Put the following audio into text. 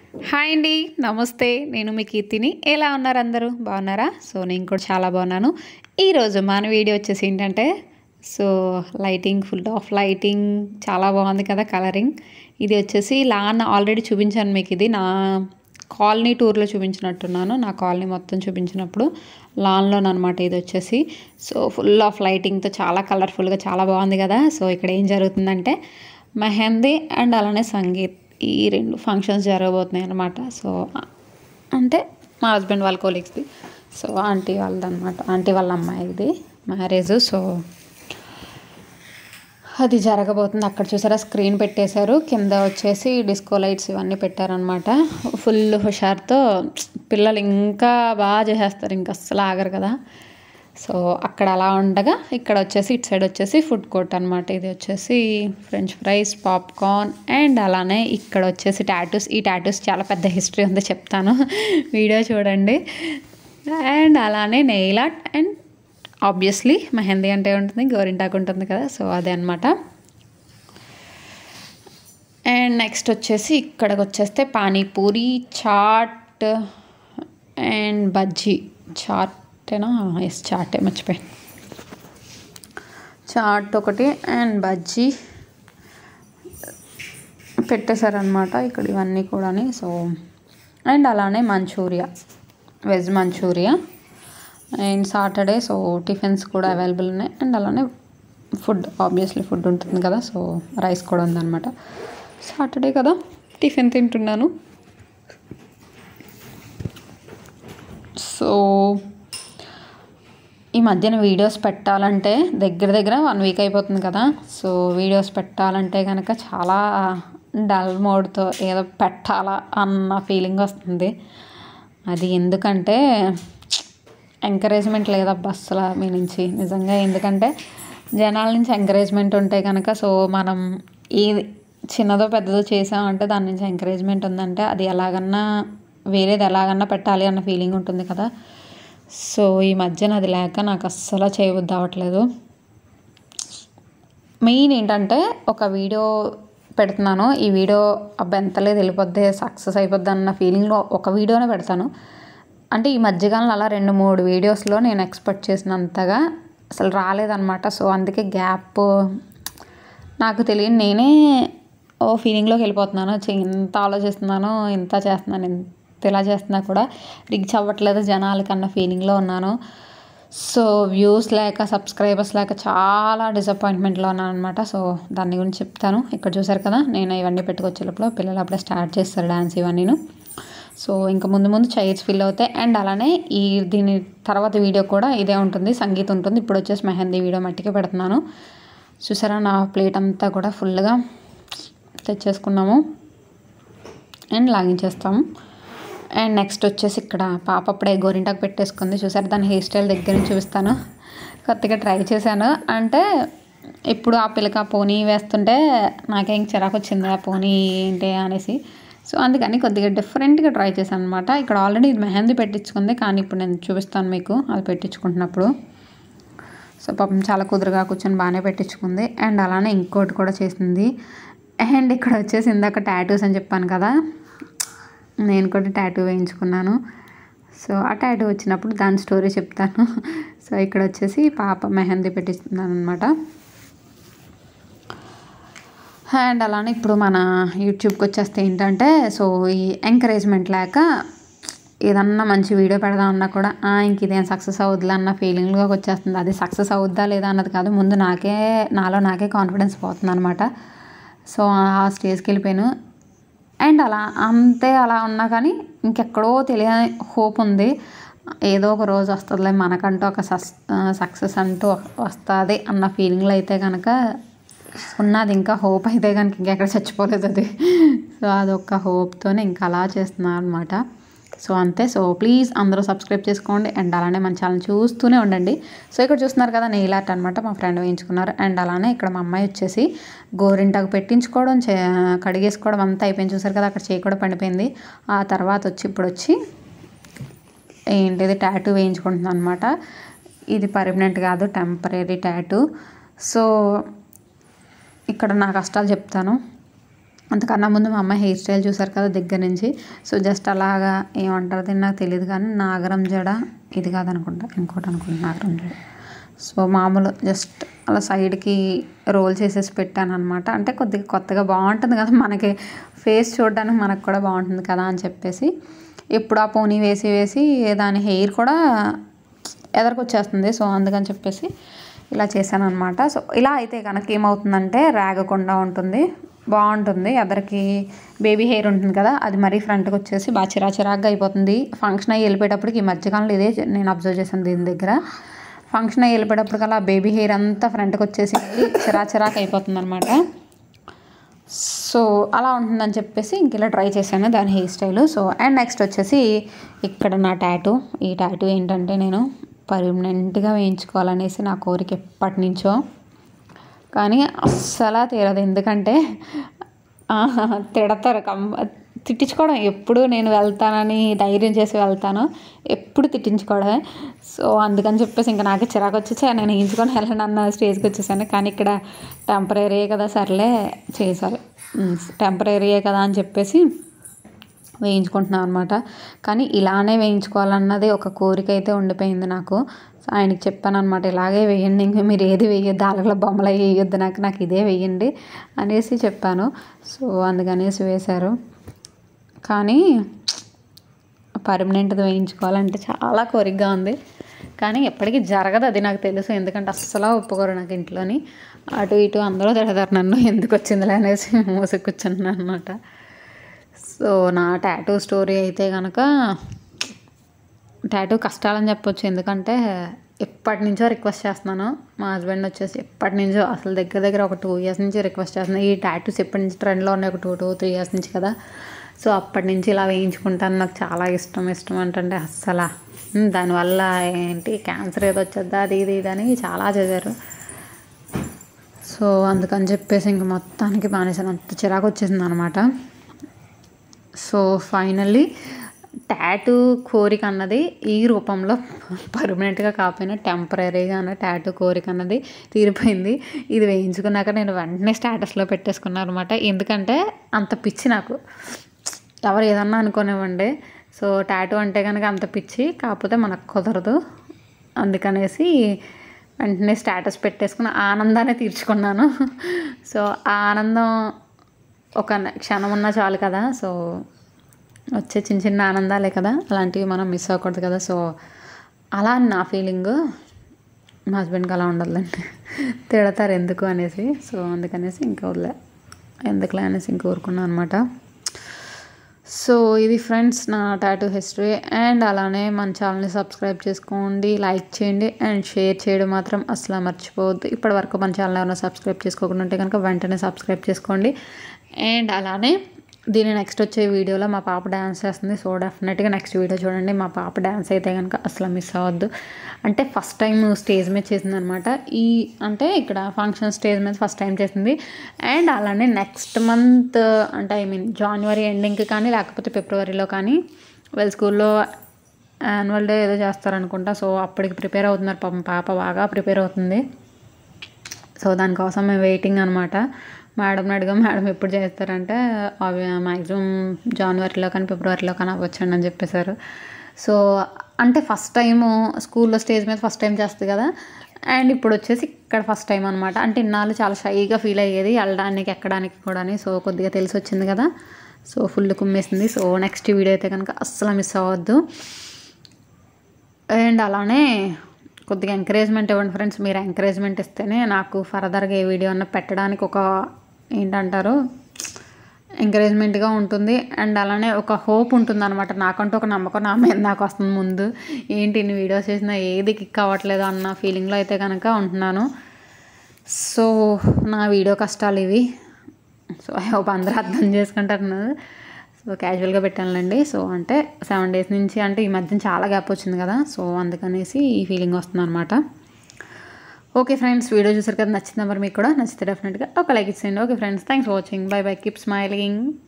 hi అండి నమస్తే నేను మీ కీర్తిని ఎలా ఉన్నారు అందరూ బాగున్నారా సో నేను కూడా చాలా బాగున్నాను ఈరోజు మన వీడియో వచ్చేసి ఏంటంటే so lighting full of lighting చాలా బాగుంది కదా కలరింగ్ ఇది వచ్చేసి లాన్ ఆల్రెడీ చూపించాను మీకు ఇది నా కాలనీ టూర్లో చూపించినట్టున్నాను నా కాలనీ మొత్తం చూపించినప్పుడు లాన్లో అనమాట ఇది వచ్చేసి సో ఫుల్ ఆఫ్ లైటింగ్తో చాలా కలర్ఫుల్గా చాలా బాగుంది కదా సో ఇక్కడ ఏం జరుగుతుందంటే మెహందీ అండ్ అలానే సంగీత్ ఈ రెండు ఫంక్షన్స్ జరగబోతున్నాయి అనమాట సో అంటే మా హస్బెండ్ వాళ్ళ కొలీగ్స్ది సో ఆంటీ వాళ్ళది అనమాట ఆంటీ వాళ్ళ అమ్మాయిది మ్యారేజ్ సో అది జరగబోతుంది అక్కడ చూసారా స్క్రీన్ పెట్టేశారు కింద వచ్చేసి డిస్కో లైట్స్ ఇవన్నీ పెట్టారనమాట ఫుల్ హుషారుతో పిల్లలు ఇంకా బాగా చేసేస్తారు ఇంకా అస్సలు ఆగరు కదా సో అక్కడ అలా ఉండగా ఇక్కడ వచ్చేసి ఇటు సైడ్ వచ్చేసి ఫుడ్ కోర్ట్ అనమాట ఇది వచ్చేసి ఫ్రెంచ్ ఫ్రైస్ పాప్కార్న్ అండ్ అలానే ఇక్కడ వచ్చేసి టాటూస్ ఈ టాటూస్ చాలా పెద్ద హిస్టరీ ఉంది చెప్తాను వీడియో చూడండి అండ్ అలానే nail art and obviously mehndi అంటే ఉంటుంది గోరింటాకు ఉంటుంది కదా సో అదే అనమాట అండ్ నెక్స్ట్ వచ్చేసి ఇక్కడికి వచ్చేస్తే పానీపూరి చాట్ అండ్ బజ్జీ చాటేనా ఎస్ చాటే మర్చిపోయి చాట్ ఒకటి అండ్ బజ్జీ పెట్టేశారనమాట ఇక్కడ ఇవన్నీ కూడాని సో అండ్ అలానే manchurian veg manchurian and Saturday so tiffins కూడా అవైలబుల్ ఉన్నాయి అండ్ అలానే ఫుడ్ ఆబ్వియస్లీ ఫుడ్ ఉంటుంది కదా సో రైస్ కూడా ఉందన్నమాట సాటర్డే కదా టిఫిన్ తింటున్నాను సో ఈ మధ్యన వీడియోస్ పెట్టాలంటే దగ్గర దగ్గర వన్ వీక్ అయిపోతుంది కదా సో వీడియోస్ పెట్టాలంటే కనుక చాలా డల్ మోడ్తో ఏదో పెట్టాలా అన్న ఫీలింగ్ వస్తుంది అది ఎందుకంటే ఎంకరేజ్మెంట్ లేదబ్బా అసలు మీ నుంచి నిజంగా ఎందుకంటే జనాల నుంచి ఎంకరేజ్మెంట్ ఉంటే కనుక సో మనం ఏది చిన్నదో పెద్దదో చేసామంటే దాని నుంచి ఎంకరేజ్మెంట్ ఉందంటే అది ఎలాగన్నా వేరేది ఎలాగన్నా పెట్టాలి అన్న ఫీలింగ్ ఉంటుంది కదా సో ఈ మధ్యన అది లేక నాకు అస్సలు చేయబుద్ధి అవ్వట్లేదు మెయిన్ ఏంటంటే ఒక వీడియో పెడుతున్నాను ఈ వీడియో అబ్బెంతలేదు వెళ్ళిపోద్ది సక్సెస్ అయిపోద్ది అన్న ఫీలింగ్లో ఒక వీడియోనే పెడతాను అంటే ఈ మధ్యకాలంలో అలా రెండు మూడు వీడియోస్లో నేను ఎక్స్పెక్ట్ చేసినంతగా అసలు రాలేదన్నమాట సో అందుకే గ్యాప్ నాకు తెలియని నేనే ఓ ఫీలింగ్లోకి వెళ్ళిపోతున్నాను చి- ఇంత ఆలోచిస్తున్నాను ఇంత చేస్తున్నాను ఇంత ఇలా చేస్తున్నా కూడా రీచ్ అవ్వట్లేదు జనాలకి అన్న ఫీలింగ్లో ఉన్నాను సో వ్యూస్ లేక సబ్స్క్రైబర్స్ లేక చాలా డిసప్పాయింట్మెంట్లో ఉన్నాను అనమాట సో దాని గురించి చెప్తాను ఇక్కడ చూసారు కదా నేను ఇవన్నీ పెట్టుకొచ్చేటప్పుడు పిల్లలు అప్పుడే స్టార్ట్ చేస్తారు డ్యాన్స్ ఇవన్నీను సో ఇంకా ముందు ముందు చైర్స్ ఫిల్ అవుతాయి అండ్ అలానే ఈ దీని తర్వాత వీడియో కూడా ఇదే ఉంటుంది సంగీతం ఉంటుంది ఇప్పుడు వచ్చేసి మెహందీ వీడియో మట్టికే పెడుతున్నాను చూసారా నా ప్లేట్ అంతా కూడా ఫుల్గా తెచ్చేసుకున్నాము అండ్ లాగించేస్తాము అండ్ నెక్స్ట్ వచ్చేసి ఇక్కడ పాప అప్పుడే గోరింటాకు పెట్టేసుకుంది చూసారు దాని హెయిర్ స్టైల్ దగ్గర నుంచి చూపిస్తాను కొత్తగా ట్రై చేశాను అంటే ఇప్పుడు ఆ పిల్లక పోనీ వేస్తుంటే నాకేం చిరాకు వచ్చింది ఆ పోనీ ఏంటి అనేసి సో అందుకని కొద్దిగా డిఫరెంట్గా ట్రై చేశాను అనమాట ఇక్కడ ఆల్రెడీ ఇది మెహందీ పెట్టించుకుంది కానీ ఇప్పుడు నేను చూపిస్తాను మీకు అది పెట్టించుకుంటున్నప్పుడు సో పాపం చాలా కుదురుగా కూర్చొని బాగానే పెట్టించుకుంది అండ్ అలానే ఇంకోటి కూడా చేసింది అండ్ ఇక్కడ వచ్చేసి ఇందాక టాటూస్ అని చెప్పాను కదా నేను కూడా టాటూ వేయించుకున్నాను సో ఆ టాటూ వచ్చినప్పుడు దాని స్టోరీ చెప్తాను సో ఇక్కడ వచ్చేసి పాప మెహందీ పెట్టిస్తున్నాను అనమాట అండ్ అలానే ఇప్పుడు మన యూట్యూబ్కి వచ్చేస్తే ఏంటంటే సో ఈ ఎంకరేజ్మెంట్ లేక ఏదన్నా మంచి వీడియో పెడదామన్నా కూడా "ఆ, ఇంక ఇదేం సక్సెస్ అవుద్దిలే అన్న ఫీలింగ్లోకి వచ్చేస్తుంది అది సక్సెస్ అవుద్దా లేదా అన్నది కాదు ముందు నాకే నాలో నాకే కాన్ఫిడెన్స్ పోతుంది అనమాట సో ఆ స్టేజ్కి వెళ్ళిపోయాను అండ్ అలా అంతే అలా ఉన్నా కానీ ఇంకెక్కడో తెలియని హోప్ ఉంది ఏదో ఒక రోజు వస్తుందిలే మనకంటూ ఒక సస్ సక్సెస్ అంటూ వస్తుంది అన్న ఫీలింగ్లో అయితే కనుక ఉన్నది ఇంకా హోప్ అయితే కనుక ఇంకెక్కడ చచ్చిపోలేదు అది సో అదొక హోప్తోనే ఇంకా అలా చేస్తున్నాను అనమాట సో అంతే సో ప్లీజ్ అందరూ సబ్స్క్రైబ్ చేసుకోండి అండ్ అలానే మన ఛానల్ చూస్తూనే ఉండండి సో ఇక్కడ చూస్తున్నారు కదా నెయిల్ ఆర్ట్ అనమాట మా ఫ్రెండ్ వేయించుకున్నారు అండ్ అలానే ఇక్కడ మా అమ్మాయి వచ్చేసి గోరింటాకు పెట్టించుకోవడం చే కడిగేసుకోవడం అంతా అయిపోయింది చూసారు కదా అక్కడ చేయి కూడా పడిపోయింది ఆ తర్వాత వచ్చి ఇప్పుడు వచ్చి ఏంటిది ట్యాటూ వేయించుకుంటున్నాను అనమాట ఇది పర్మనెంట్ కాదు టెంపరీ ట్యాటూ సో ఇక్కడ నా కష్టాలు చెప్తాను అంతకన్నా ముందు మా అమ్మ హెయిర్ స్టైల్ చూసారు కదా దగ్గర నుంచి సో జస్ట్ అలాగా ఏమంటారు దీన్ని నాకు తెలియదు కానీ నాగరం జడ ఇది కాదనుకుంటా ఇంకోటి అనుకుంటా నాగరం జడ సో మామూలు జస్ట్ అలా సైడ్కి రోల్ చేసేసి పెట్టాను అనమాట అంటే కొద్దిగా కొత్తగా బాగుంటుంది కదా మనకి ఫేస్ చూడడానికి మనకు కూడా బాగుంటుంది కదా అని చెప్పేసి ఇప్పుడు ఆ పోనీ వేసి వేసి దాని హెయిర్ కూడా ఎదరికొచ్చేస్తుంది సో అందుకని చెప్పేసి ఇలా చేశాను అనమాట సో ఇలా అయితే కనుక ఏమవుతుందంటే రాగకుండా ఉంటుంది బాగుంటుంది ఎదరికి బేబీ హెయిర్ ఉంటుంది కదా అది మరీ ఫ్రంట్కి వచ్చేసి బాగా చిరా చిరాగ్గా అయిపోతుంది ఫంక్షన్ అయ్యి వెళ్ళిపోయేటప్పటికి ఈ మధ్యకాలంలో ఇదే నేను అబ్జర్వ్ చేశాను దీని దగ్గర ఫంక్షన్ అయ్యి వెళ్ళిపోయేటప్పటికల్లా బేబీ హెయిర్ అంతా ఫ్రంట్కి వచ్చేసి చిరా చిరాకు అయిపోతుంది అనమాట సో అలా ఉంటుందని చెప్పేసి ఇంక ఇలా ట్రై చేశాను దాని hair style so and next వచ్చేసి ఇక్కడ నా టాటూ ఈ టాటూ ఏంటంటే నేను పర్మనెంట్గా వేయించుకోవాలనేసి నా కోరిక ఎప్పటి నుంచో కానీ అస్సలా తీరదు ఎందుకంటే ఆ, తిడతారు కమ్మ తిట్టించుకోవడం ఎప్పుడు నేను వెళ్తానని ధైర్యం చేసి వెళ్తాను ఎప్పుడు తిట్టించుకోవడమే సో అందుకని చెప్పేసి ఇంకా నాకు చిరాకు వచ్చేసి నేను వేయించుకొని వెళ్ళను అన్న స్టేజ్కి వచ్చేసాను కానీ ఇక్కడ టెంపరీ కదా సర్లే చేశారు టెంపరీయే కదా అని చెప్పేసి వేయించుకుంటున్నాను అనమాట కానీ ఇలానే వేయించుకోవాలన్నది ఒక కోరిక అయితే ఉండిపోయింది నాకు సో ఆయనకి చెప్పాను అనమాట ఇలాగే వేయండి ఇంక మీరు ఏది వేయొద్దు అలగల బొమ్మలు అవి వేయొద్దు నాకు నాకు ఇదే వేయండి అనేసి చెప్పాను సో అందుకనేసి వేశారు కానీ పర్మనెంట్ది వేయించుకోవాలంటే చాలా కోరికగా ఉంది కానీ ఎప్పటికీ జరగదు అది నాకు తెలుసు ఎందుకంటే అస్సలు ఒప్పుకోరు నాకు ఇంట్లోని అటు ఇటు అందరూ తిడతారు నన్ను ఎందుకు వచ్చిందిలే అనేసి మూసి కూర్చున్నాను అనమాట సో నా టాటూ స్టోరీ అయితే కనుక టాటూ కష్టాలని చెప్పొచ్చు ఎందుకంటే ఎప్పటి నుంచో రిక్వెస్ట్ చేస్తున్నాను మా హస్బెండ్ వచ్చేసి ఎప్పటి నుంచో అసలు దగ్గర దగ్గర ఒక టూ ఇయర్స్ నుంచి రిక్వెస్ట్ చేస్తున్నాను ఈ టాటూస్ ఎప్పటి నుంచి ట్రెండ్లో ఉన్నాయి ఒక టూ టూ త్రీ ఇయర్స్ నుంచి కదా సో అప్పటి నుంచి ఇలా వేయించుకుంటాను నాకు చాలా ఇష్టం ఇష్టం ఏంటంటే అస్సలు ఉమ్, దానివల్ల ఏంటి క్యాన్సర్ ఏదో వచ్చేద్దా అది ఇది ఇది అని చాలా చేశారు సో అందుకని చెప్పేసి ఇంక మొత్తానికి బానేసాను అంత చిరాకు వచ్చేసింది అనమాట సో ఫైనల్లీ టాటూ కోరిక అన్నది ఈ రూపంలో పర్మనెంట్గా కాకపోయినా టెంపరీగా అన్న టాటూ కోరిక అన్నది తీరిపోయింది ఇది వేయించుకున్నాక నేను వెంటనే స్టేటస్లో పెట్టేసుకున్నాను అనమాట ఎందుకంటే అంత పిచ్చి నాకు ఎవరు ఏదన్నా అనుకోనివ్వండి సో టాటూ అంటే కనుక అంత పిచ్చి కాకపోతే మనకు కుదరదు అందుకనేసి వెంటనే స్టేటస్ పెట్టేసుకుని ఆనందాన్ని తీర్చుకున్నాను సో ఆ ఆనందం ఒక క్షణం ఉన్నా చాలు కదా సో వచ్చే చిన్న చిన్న ఆనందాలే కదా అలాంటివి మనం మిస్ అవ్వకూడదు కదా సో అలా అని నా ఫీలింగ్ మా హస్బెండ్కి అలా ఉండదులేండి తిడతారు ఎందుకు అనేసి సో అందుకనేసి ఇంకా వదిలే ఎందుకులే అనేసి ఇంక ఊరుకున్నాను అనమాట సో ఇది ఫ్రెండ్స్ నా టాటూ హిస్టరీ అండ్ అలానే మన ఛానల్ని సబ్స్క్రైబ్ చేసుకోండి లైక్ చేయండి అండ్ షేర్ చేయడం మాత్రం అసలు మర్చిపోవద్దు ఇప్పటి వరకు మన ఛానల్ ఏమైనా సబ్స్క్రైబ్ చేసుకోకుండా ఉంటే కనుక వెంటనే సబ్స్క్రైబ్ చేసుకోండి అండ్ అలానే దీని నెక్స్ట్ వచ్చే వీడియోలో మా పాప డ్యాన్స్ చేస్తుంది సో డెఫినెట్గా నెక్స్ట్ వీడియో చూడండి మా పాప డ్యాన్స్ అయితే కనుక అసలు మిస్ అవ్వద్దు అంటే ఫస్ట్ టైం స్టేజ్ మీద చేసింది అనమాట ఈ అంటే ఇక్కడ ఫంక్షన్ స్టేజ్ మీద ఫస్ట్ టైం చేసింది అండ్ అలానే నెక్స్ట్ మంత్ అంటే ఐ మీన్ జనవరి ఎండింగ్కి కానీ లేకపోతే ఫిబ్రవరిలో కానీ వీళ్ళ స్కూల్లో యాన్యువల్ డే ఏదో చేస్తారనుకుంటా సో అప్పటికి ప్రిపేర్ అవుతున్నారు పాపం పాప బాగా ప్రిపేర్ అవుతుంది సో దానికోసం మేము వెయిటింగ్ అనమాట మేడం అడిగాం మేడం ఎప్పుడు చేస్తారంటే అవి మ్యాక్సిమం జనవరిలో కానీ ఫిబ్రవరిలో కానీ అవ్వచ్చండి అని చెప్పేశారు సో అంటే ఫస్ట్ టైము స్కూల్లో స్టేజ్ మీద ఫస్ట్ టైం చేస్తుంది కదా అండ్ ఇప్పుడు వచ్చేసి ఇక్కడ ఫస్ట్ టైం అనమాట అంటే ఇన్నాళ్ళు చాలా షైగా ఫీల్ అయ్యేది వెళ్ళడానికి ఎక్కడానికి కూడా సో కొద్దిగా తెలిసి వచ్చింది కదా సో ఫుల్ కుమ్మేసింది సో నెక్స్ట్ వీడియో అయితే కనుక అస్సలు మిస్ అవ్వద్దు అండ్ అలానే కొద్దిగా ఎంకరేజ్మెంట్ ఇవ్వండి ఫ్రెండ్స్ మీరు ఎంకరేజ్మెంట్ ఇస్తేనే నాకు ఫర్దర్గా ఏ వీడియో అన్న పెట్టడానికి ఒక ఏంటంటారు ఎంకరేజ్మెంట్గా ఉంటుంది అండ్ అలానే ఒక హోప్ ఉంటుంది అనమాట నాకంటూ ఒక నమ్మకం నా మీద నాకు వస్తుంది ముందు ఏంటి ఇన్ని వీడియోస్ చేసినా ఏది కిక్ అవ్వట్లేదు అన్న ఫీలింగ్లో అయితే కనుక ఉంటున్నాను సో నా వీడియో కష్టాలు ఇవి సో ఐ హోప్ అందరూ అర్థం చేసుకుంటారు సో క్యాజువల్గా పెట్టానులేండి సో అంటే సెవెన్ డేస్ నుంచి అంటే ఈ మధ్యన చాలా గ్యాప్ వచ్చింది కదా సో అందుకనేసి ఈ ఫీలింగ్ వస్తుంది అనమాట ఓకే ఫ్రెండ్స్ వీడియో చూసారు కదా నచ్చిందా మరి మీకు కూడా నచ్చితే డెఫినెట్గా ఒక లైక్ ఇచ్చేయండి okay friends thanks for watching bye bye keep smiling